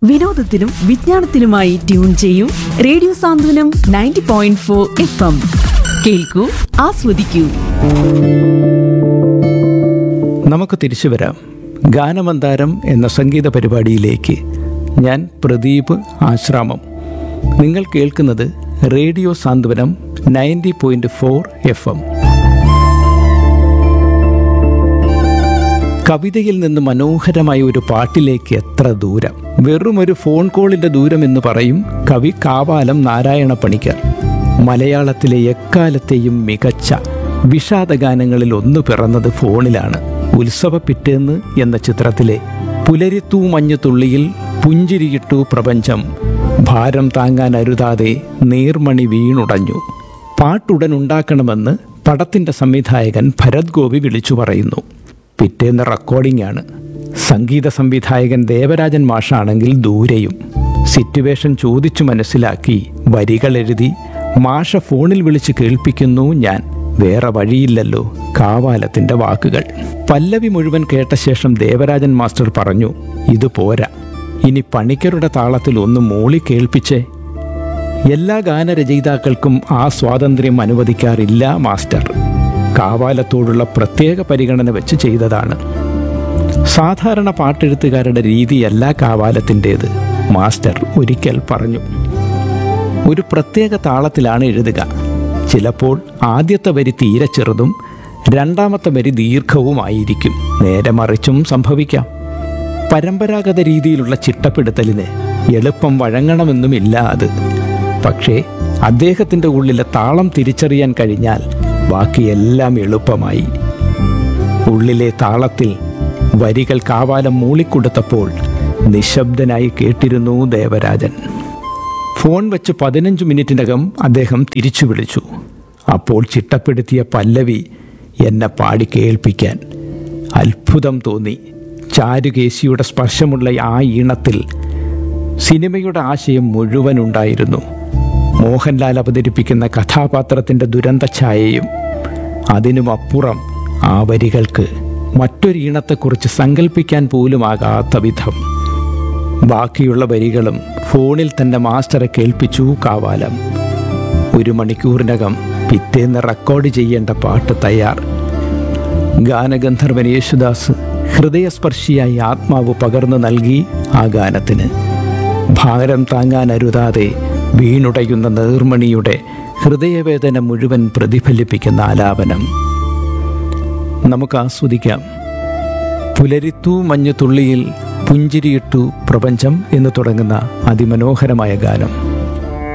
വിനോദത്തിനും വിജ്ഞാനത്തിനുമായി ട്യൂൺ ചെയ്യൂ radio Santhwanam ninety point four F M കേൾക്കൂ ആസ്വദിക്കൂ നമുക്ക് തിരിച്ചു വരാം ഗാനമന്താരം എന്ന സംഗീത പരിപാടിയിലേക്ക് ഞാൻ പ്രദീപ് ആശ്രാമം നിങ്ങൾ കേൾക്കുന്നത് radio Santhwanam ninety point four F M കവിതയിൽ നിന്ന് മനോഹരമായ ഒരു പാട്ടിലേക്ക് എത്ര ദൂരം വെറും ഒരു ഫോൺ കോളിന്റെ ദൂരം എന്ന് പറയും കവി കാവാലം നാരായണ പണിക്കർ മലയാളത്തിലെ എക്കാലത്തെയും മികച്ച വിഷാദഗാനങ്ങളിൽ ഒന്ന് പിറന്നത് ഫോണിലാണ് ഉത്സവ പിറ്റേന്ന് എന്ന ചിത്രത്തിലെ പുലരിത്തൂ മഞ്ഞുതുള്ളിയിൽ പുഞ്ചിരിയിട്ടു പ്രപഞ്ചം ഭാരം താങ്ങാൻ അരുതാതെ നീർമണി വീണുടഞ്ഞു പാട്ടുടൻ ഉണ്ടാക്കണമെന്ന് പടത്തിന്റെ സംവിധായകൻ ഭരത് ഗോപി വിളിച്ചു പറയുന്നു പിറ്റേന്ന് റെക്കോർഡിംഗ് ആണ് സംഗീത സംവിധായകൻ ദേവരാജൻ മാഷാണെങ്കിൽ ദൂരെയും സിറ്റുവേഷൻ ചോദിച്ചു മനസ്സിലാക്കി വരികൾ എഴുതി മാഷ ഫോണിൽ വിളിച്ച് കേൾപ്പിക്കുന്നു ഞാൻ വേറെ വഴിയില്ലല്ലോ കാവാലത്തിന്റെ വാക്കുകൾ പല്ലവി മുഴുവൻ കേട്ട ശേഷം ദേവരാജൻ മാസ്റ്റർ പറഞ്ഞു ഇത് പോരാ ഇനി പണിക്കരുടെ താളത്തിൽ ഒന്ന് മൂളി കേൾപ്പിച്ചേ എല്ലാ ഗാനരചയിതാക്കൾക്കും ആ സ്വാതന്ത്ര്യം അനുവദിക്കാറില്ല മാസ്റ്റർ കാവാലത്തോടുള്ള പ്രത്യേക പരിഗണന വെച്ച് ചെയ്തതാണ് സാധാരണ പാട്ടെഴുത്തുകാരുടെ രീതിയല്ല കാവാലത്തിൻ്റേത് മാസ്റ്റർ ഒരിക്കൽ പറഞ്ഞു ഒരു പ്രത്യേക താളത്തിലാണ് എഴുതുക ചിലപ്പോൾ ആദ്യത്തെ വരി തീരെ ചെറുതും രണ്ടാമത്തെ വരി ദീർഘവുമായിരിക്കും നേരെ മറിച്ചും സംഭവിക്കാം പരമ്പരാഗത രീതിയിലുള്ള ചിട്ടപ്പെടുത്തലിന് എളുപ്പം വഴങ്ങണമെന്നുമില്ല അത് പക്ഷേ അദ്ദേഹത്തിൻ്റെ ഉള്ളിലെ താളം തിരിച്ചറിയാൻ കഴിഞ്ഞാൽ ബാക്കിയെല്ലാം എളുപ്പമായി ഉള്ളിലെ താളത്തിൽ വരികൾ കാവാലം മൂളിക്കൊടുത്തപ്പോൾ നിശബ്ദനായി കേട്ടിരുന്നു ദേവരാജൻ ഫോൺ വെച്ച് പതിനഞ്ച് മിനിറ്റിനകം അദ്ദേഹം തിരിച്ചു വിളിച്ചു അപ്പോൾ ചിട്ടപ്പെടുത്തിയ പല്ലവി എന്നെ പാടി കേൾപ്പിക്കാൻ അത്ഭുതം തോന്നി ചാരുകേശിയുടെ സ്പർശമുള്ള ആ ഈണത്തിൽ സിനിമയുടെ ആശയം മുഴുവൻ ഉണ്ടായിരുന്നു മോഹൻലാൽ അവതരിപ്പിക്കുന്ന കഥാപാത്രത്തിൻ്റെ ദുരന്ത ഛായയും അതിനുമപ്പുറം ആ വരികൾക്ക് മറ്റൊരു ഈണത്തെക്കുറിച്ച് സങ്കല്പിക്കാൻ പോലുമാകാത്ത വിധം ബാക്കിയുള്ള വരികളും ഫോണിൽ തന്നെ മാസ്റ്ററെ കേൾപ്പിച്ചു കാവാലം ഒരു മണിക്കൂറിനകം പിറ്റേന്ന് റെക്കോർഡ് ചെയ്യേണ്ട പാട്ട് തയ്യാർ ഗാനഗന്ധർവൻ യേശുദാസ് ഹൃദയസ്പർശിയായി ആത്മാവ് പകർന്നു നൽകി ആ ഗാനത്തിന് ഭാരം താങ്ങാൻ അരുതാതെ വീണുടയുന്ന നേർമണിയുടെ ഹൃദയവേദന മുഴുവൻ പ്രതിഫലിപ്പിക്കുന്ന ആലാപനം നമുക്ക് ആസ്വദിക്കാം പുലരിത്തു മഞ്ഞുതുള്ളിയിൽ പുഞ്ചിരിയിട്ടു പ്രപഞ്ചം എന്ന് തുടങ്ങുന്ന അതിമനോഹരമായ ഗാനം